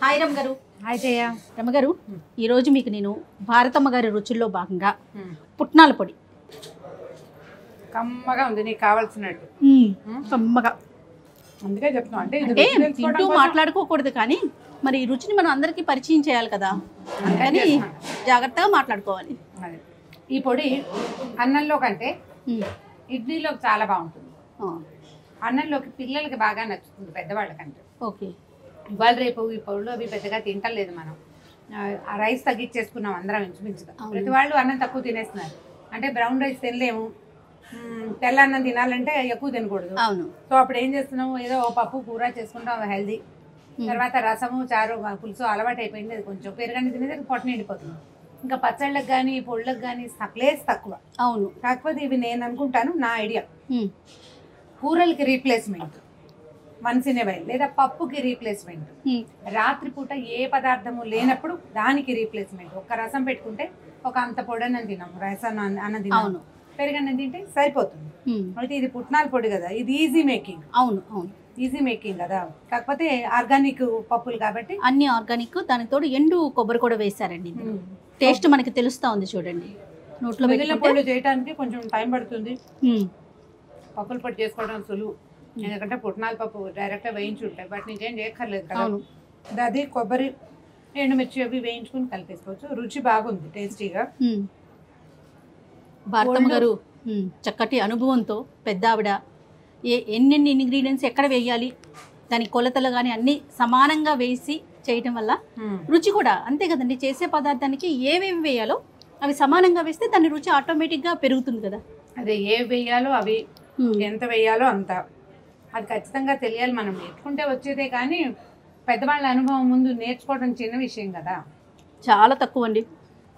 Hi రమ్మ గారు hi జయ రమ్మ గారు ఈరోజు మీకు నేను భారతమ్మ గారి రుచుల్లో భాగంగా పుట్నాల పొడి కమ్మగా ఉంది నీకు కావాల్సినట్టు కమ్మగా అందుకే చెప్తున్నాం అంటే ఇది అంటే రుచి తెలుసుకోవడం తింటూ కోసం మాట్లాడుకోకూడదు కానీ మరి ఈ రుచిని మనం అందరికీ పరిచయం చేయాలి కదా అందుకని చేస్తున్నాం. జాగ్రత్తగా మాట్లాడుకోవాలి అది. ఈ పొడి అన్నంలో కంటే ఉమ్. ఇడ్లీలోకి చాలా బాగుంటుంది ఆ, అన్నంలోకి పిల్లలకి బాగా నచ్చుతుంది పెద్దవాళ్ళకంటే ఓకే ఇవాళ రేపు ఈ పొడులు అవి పెద్దగా తింటలేదు మనం ఆ, ఆ రైస్ తగ్గించేసుకున్నాం అందరం ఇంచుమించుగా అవును. ప్రతి వాళ్ళు అన్నం తక్కువ తినేస్తున్నారు అంటే బ్రౌన్ రైస్ తినలేము మ్మ్, తెల్ల అన్నం తినాలంటే ఎక్కువ తినకూడదు అవును సో అప్పుడు ఏం చేస్తున్నాము ఏదో ఓ పప్పు కూర చేసుకుంటాం హెల్దీ ఉమ్. తర్వాత రసము చారు ఆ పులుసు అలవాటు అయిపోయింది అది కొంచెం పెరుగని తినేది పొట్ట నిండిపోతుంది ఇంకా పచ్చళ్ళకి కానీ పొళ్ళకి కానీ ప్లేస్ తక్కువ అవును కాకపోతే ఇవి నేను అనుకుంటాను నా ఐడియా ఉమ్. కూరలకి రీప్లేస్మెంట్ మనసినవై లేదా పప్పుకి రీప్లేస్మెంట్ ఉమ్. రాత్రిపూట ఏ పదార్థము లేనప్పుడు దానికి రీప్లేస్మెంట్ ఒక రసం పెట్టుకుంటే ఒక అంత పొడన్నం తినాము రసం అన్న- అన్నం తినాము అవును పెరుగన్నం తింటే సరిపోతుంది ఉమ్. అయితే ఇది పుట్నాల పొడి కదా ఇది ఈజీ మేకింగ్ అవును అవును ఈజీ మేకింగ్ కదా కాకపోతే ఆర్గానిక్ పప్పులు కాబట్టి అన్ని ఆర్గానిక్ దానికి తోడు ఎండు కొబ్బరి కూడా వేశారండి ఇందులో. టేస్ట్ మనకి తెలుస్తా ఉంది చూడండి నోట్లో మిగిలిన పెట్టుకుంటే పొడులు చేయడానికి కొంచెం టైం పడుతుంది ఉమ్. పప్పులు పొడి చేసుకోవడం సులువు ఎందుకంటే పుట్నాల పప్పు డైరెక్ట్గా వేయించి ఉంటాయి బట్ నీకేం చేయక్కర్లేదు కదా అవును అది కొబ్బరి ఎండుమిర్చి అవి వేయించుకుని కలిపేసుకోవచ్చు రుచి బాగుంది టేస్టీగా ఉమ్. భారతమ్మ Cold- గారు ఉమ్, చక్కటి అనుభవంతో పెద్ద ఆవిడ ఏ ఎన్నెన్ని ఇంగ్రీడియంట్స్ ఎక్కడ వేయాలి దాని కొలతలు కానీ అన్నీ సమానంగా వేసి చేయటం వల్ల రుచి కూడా అంతే కదండి చేసే పదార్థానికి ఏవేవి వేయాలో అవి సమానంగా వేస్తే దాని రుచి ఆటోమేటిక్గా పెరుగుతుంది కదా అదే ఏ వేయాలో అవి ఉమ్. ఎంత వేయాలో అంత అది ఖచ్చితంగా తెలియాలి మనం నేర్చుకుంటే వచ్చేదే కానీ పెద్దవాళ్ళ అనుభవం ముందు నేర్చుకోవడం చిన్న విషయం కదా చాలా తక్కువ అండి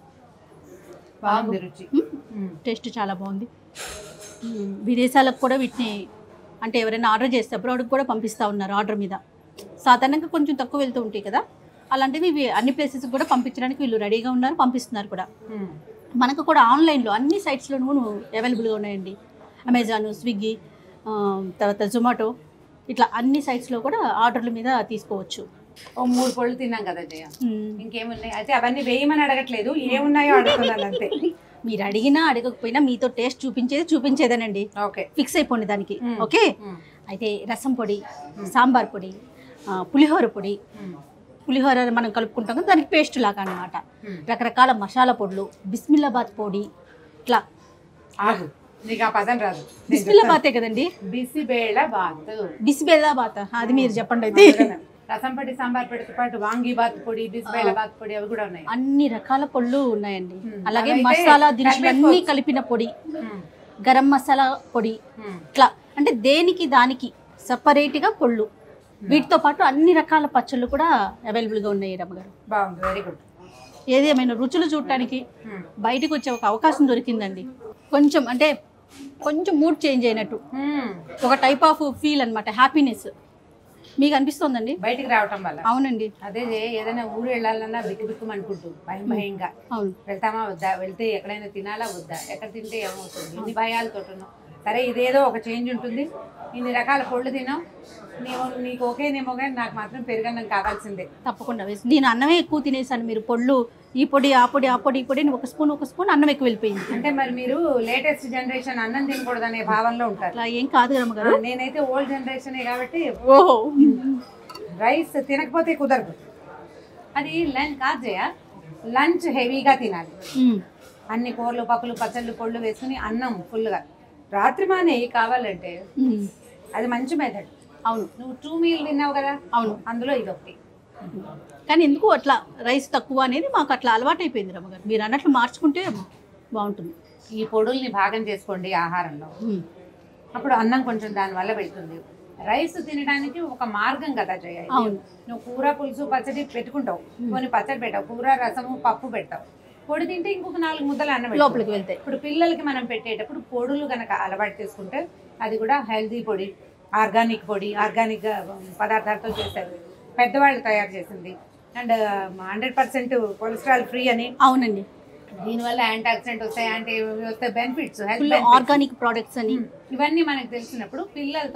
బాగుంది రుచి ఉమ్. ఉమ్. టేస్ట్ చాలా బాగుంది ఉమ్, విదేశాలకు కూడా వీటిని అంటే ఎవరైనా ఆర్డర్ చేస్తే అబ్రాడ్కి కూడా పంపిస్తూ ఉన్నారు ఆర్డర్ మీద సాధారణంగా కొంచెం తక్కువ వెళ్తూ ఉంటాయి కదా అలాంటివి ఇవి అన్ని ప్లేసెస్కి కూడా పంపించడానికి వీళ్ళు రెడీగా ఉన్నారు పంపిస్తున్నారు కూడా ఉమ్. మనకు కూడా ఆన్లైన్లో అన్ని సైట్స్లోనూ అవైలబుల్గా ఉన్నాయండి అమెజాన్ స్విగ్గీ ఆ, తర్వాత జొమాటో ఇట్లా అన్ని సైట్స్లో కూడా ఆర్డర్ల మీద తీసుకోవచ్చు ఓ మూడు పళ్ళు తిన్నాం కదా జయ ఉమ్, ఇంకేమున్నాయి అయితే అవన్నీ వేయమని అడగట్లేదు ఏమున్నాయో అడుగుతున్నాను అంతే మీరు అడిగినా అడగకపోయినా మీతో టేస్ట్ చూపించేది చూపించేదేనండి ఓకే ఫిక్స్ అయిపోండి దానికి మ్మ్. ఓకే ఉమ్. అయితే రసం పొడి సాంబార్ పొడి ఆ, పులిహోర పొడి ఉమ్. పులిహోర మనం కలుపుకుంటాం కదా దానికి పేస్ట్ లాగా అన్నమాట ఉమ్. రకరకాల మసాలా పొడులు బిస్మిల్లాబాద్ పొడి ఇట్లా ఆగు నీకు ఆ పదం రాదు నేను బిస్మిల్లాబాతే కదండి చెప్తాను. బిసిబేళ బాత్ బిస్బెల్లాబాత్ అది మీరు చెప్పండి అయితే రసం పొడి సాంబార్ పొడితో పాటు వాంగి బాత్ పొడి బిసిబేళ బాత్ పొడి అవి కూడా ఉన్నాయి అన్ని రకాల పొళ్ళు ఉన్నాయండి మ్మ్. అలాగే అవైతే మసాలా దినుసులు అన్ని కలిపేసుకోవచ్చు. కలిపిన పొడి ఉమ్. గరం మసాలా పొడి ఉమ్. ఇట్లా అంటే దేనికి దానికి సపరేట్గా పొళ్ళు వీటితో పాటు అన్ని రకాల పచ్చళ్ళు కూడా అవైలబుల్గా ఉన్నాయి రమ్మగారు బాగుంది వెరీ గుడ్ ఏదేమైనా రుచులు చూడటానికి బయటకు వచ్చే ఒక అవకాశం దొరికిందండి కొంచెం అంటే కొంచెం మూడ్ చేంజ్ అయినట్టు ఒక టైప్ ఆఫ్ ఫీల్ అన్నమాట హ్యాపీనెస్ మీకు అనిపిస్తోందండి బయటికి రావటం వల్ల అవునండి అదే జే- ఏదైనా ఊరు వెళ్ళాలన్నా బిక్కు బిక్కుమనుకుంటూ భయం భయంగా అవును వెళ్తామా వద్దా వెళ్తే ఎక్కడైనా తినాలా వద్దా ఎక్కడ తింటే ఏమవుతుంది ఇన్ని భయాలతో ఉన్నాం సరే ఇదేదో ఒక చేంజ్ ఉంటుంది ఇన్ని రకాల పొళ్ళు తినాం నీవు నీకు ఓకేనేమో కానీ నాకు మాత్రం పెరుగన్నం కావాల్సిందే తప్పకుండా వేసి నేను అన్నమే ఎక్కువ తినేసాను మీరు పొళ్ళు ఈ పొడి ఆ పొడి ఆ పొడి ఈ పొడి అని ఒక స్పూన్ ఒక స్పూన్ అన్నం ఎక్కువ వెళ్ళిపోయింది అంటే మరి మీరు లేటెస్ట్ జనరేషన్ అన్నం తినకూడదనే భావనలో ఉంటారు అట్లా ఏం కాదు రమ్మగారు నేనైతే ఓల్డ్ జనరేషనే కాబట్టి ఓహో రైస్ తినకపోతే కుదరదు అది లంచ్ కాదు జయ లంచ్ హెవీగా తినాలి ఉమ్. అన్ని కూరలు పప్పులు పచ్చళ్ళు పొళ్ళు వేసుకుని అన్నం ఫుల్గా రాత్రి మానే కావాలంటే ఉమ్. అది మంచి మెథడ్ అవును నువ్వు టూ మీల్ తిన్నావు కదా అవును అందులో ఇది ఒకటి కానీ ఎందుకు అట్లా రైస్ తక్కువ అనేది మాకు అట్లా అలవాటు అయిపోయింది రమ్మగారు మీరు అన్నట్లు మార్చుకుంటే బాగుంటుంది ఈ పొడుల్ని భాగం చేసుకోండి ఆహారంలో ఉమ్. అప్పుడు అన్నం కొంచెం దానివల్ల వెళ్తుంది రైస్ తినడానికి ఒక మార్గం కదా జయ ఇది. అవును. నువ్వు కూర పులుసు పచ్చడి పెట్టుకుంటావు కొన్ని పచ్చడి పెట్టావు కూర రసము పప్పు పెడతావు పొడి తింటే ఇంకొక నాలుగు ముద్దలు అన్నం పెడతావు. లోపలికి వెళ్తాయి ఇప్పుడు పిల్లలకి మనం పెట్టేటప్పుడు పొడులు కనుక అలవాటు చేసుకుంటే అది కూడా హెల్దీ పొడి ఆర్గానిక్ పొడి ఆర్గానిక్ పదార్థాలతో చేస్తారు పెద్దవాళ్ళు తయారు చేసింది and hundred percent cholesterol free అని అవునండి దీనివల్ల యాంటీ ఆక్సిడెంట్ వస్తాయి యాంటీ వస్తాయి benefits full health organic products అని ఇవన్నీ మనకు తెలిసినప్పుడు పిల్లలతో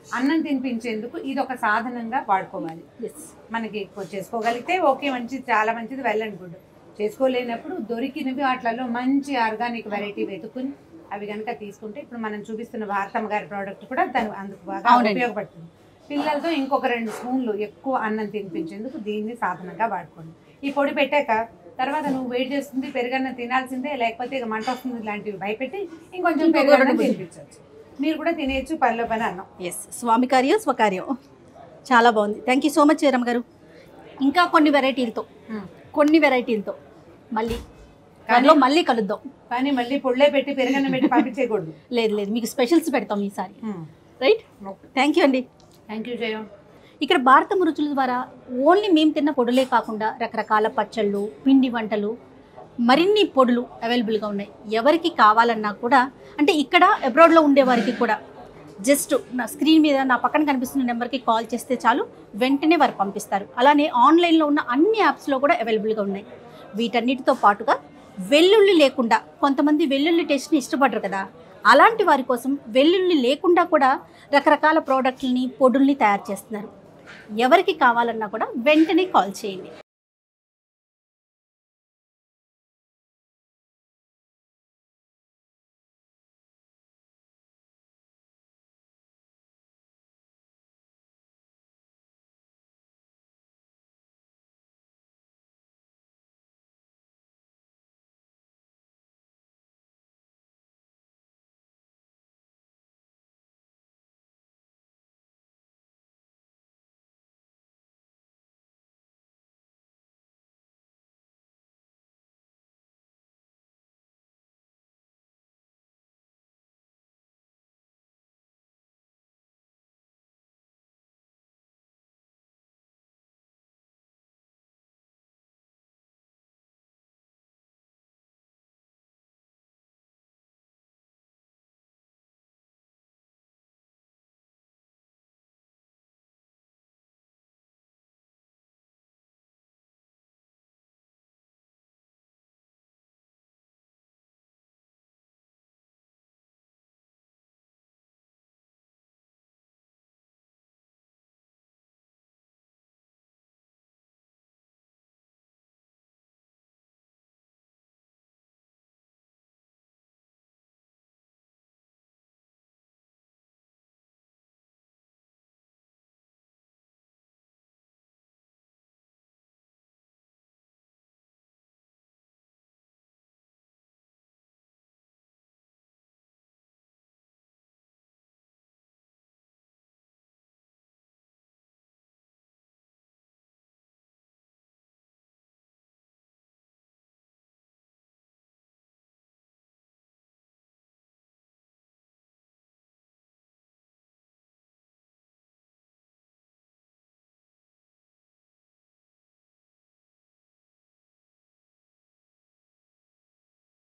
అన్నం తినిపించేందుకు ఇది ఒక సాధనంగా వాడుకోవాలి ఎస్ మనకి ఎక్కువ చేసుకోగలిగితే ఓకే మంచిది చాలా మంచిది వెళ్ళండి గుడ్ చేసుకోలేనప్పుడు దొరికినవి వాటిలలో మంచి ఆర్గానిక్ వెరైటీ వెతుకుని అవి కనుక తీసుకుంటే ఇప్పుడు మనం చూపిస్తున్న భారతమ్మ గారి ప్రోడక్ట్ కూడా దాని అందుకు బాగా అవునండి. ఉపయోగపడుతుంది పిల్లలతో ఇంకొక రెండు స్పూన్లు ఎక్కువ అన్నం తినిపించేందుకు దీన్ని సాధనంగా వాడుకోండి ఈ పొడి పెట్టాక తర్వాత నువ్వు వెయిట్ చేస్తుంది పెరుగన్న తినాల్సిందే లేకపోతే ఇక మంట వస్తుంది ఇలాంటివి భయపెట్టి ఇంకొంచెం ఇంకొక పెరుగన్నం రెండు తినిపించవచ్చు మీరు కూడా తినేయచ్చు పనిలో పని అన్నం ఎస్ స్వామి కార్యం స్వకార్యం చాలా బాగుంది థ్యాంక్ యూ సో మచ్ రమ్మ గారు ఇంకా కొన్ని వెరైటీలతో కొన్ని వెరైటీలతో మళ్ళీ దానిలో మళ్ళీ కలుద్దాం కానీ మళ్ళీ పొళ్ళే పెట్టి పెరుగన్నం పెట్టి పంపించేయకూడదు లేదు లేదు మీకు స్పెషల్స్ పెడతాం ఈసారి రైట్ థ్యాంక్ యూ అండి థ్యాంక్ యూ జయం ఇక్కడ భారతం రుచుల ద్వారా ఓన్లీ మేము తిన్న పొడులే కాకుండా రకరకాల పచ్చళ్ళు పిండి వంటలు మరిన్ని పొడులు అవైలబుల్గా ఉన్నాయి ఎవరికి కావాలన్నా కూడా అంటే ఇక్కడ అబ్రాడ్లో ఉండే వారికి కూడా జస్ట్ నా స్క్రీన్ మీద నా పక్కన కనిపిస్తున్న నెంబర్కి కాల్ చేస్తే చాలు వెంటనే వారు పంపిస్తారు అలానే ఆన్లైన్లో ఉన్న అన్ని యాప్స్లో కూడా అవైలబుల్గా ఉన్నాయి వీటన్నిటితో పాటుగా వెల్లుల్లి లేకుండా కొంతమంది వెల్లుల్లి టేస్ట్ని ఇష్టపడరు కదా అలాంటి వారి కోసం వెల్లుల్లి లేకుండా కూడా రకరకాల ప్రోడక్ట్లని పొడుల్ని తయారు చేస్తున్నారు ఎవరికి కావాలన్నా కూడా వెంటనే కాల్ చేయండి